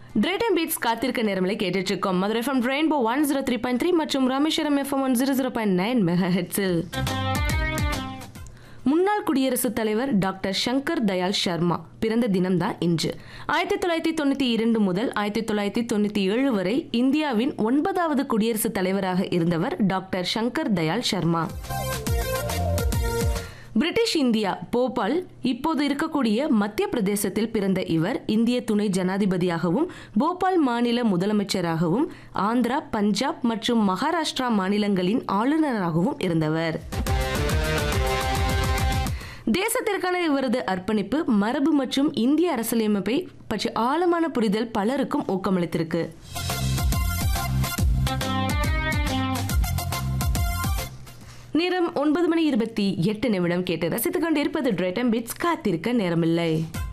Drayton beads காத்திருக்க நேரமில்லை கேட்டுட்டு இருக்கோம் Madurai FM rainbow one zero three point three மற்றும் Rameswaram FM one zero zero point nine mega ஹெட்ஸில் முன்னாள் குடியரசுத் தலைவர் டாக்டர் சங்கர் தயாள் சர்மா பிறந்த தினம்தான் இன்று ஆயிரத்தி தொள்ளாயிரத்தி தொண்ணூத்தி இரண்டு முதல் ஆயிரத்தி தொள்ளாயிரத்தி தொண்ணூத்தி ஏழு வரை இந்தியாவின் ஒன்பதாவது குடியரசுத் தலைவராக இருந்தவர் doctor Shankar Dayal Sharma British India Bhopal இப்போது இருக்கக்கூடிய மத்திய பிரதேசத்தில் பிறந்த இவர் இந்திய துணை ஜனாதிபதியாகவும் போபால் மாநில முதலமைச்சராகவும் ஆந்திரா பஞ்சாப் மற்றும் மகாராஷ்டிரா மாநிலங்களின் ஆளுநராகவும் இருந்தவர் தேசத்திற்கான இவரது அர்ப்பணிப்பு மரபு மற்றும் இந்திய அரசியலமைப்பை பற்றி ஆழமான புரிதல் பலருக்கும் ஊக்கமளித்திருக்கு நேரம் ஒன்பது மணி இருபத்தி எட்டு நிமிடம் கேட்டு ரசித்துக் கொண்டிருப்பது டிரேட்டம் பிட்ஸ் காத்திருக்க நேரமில்லை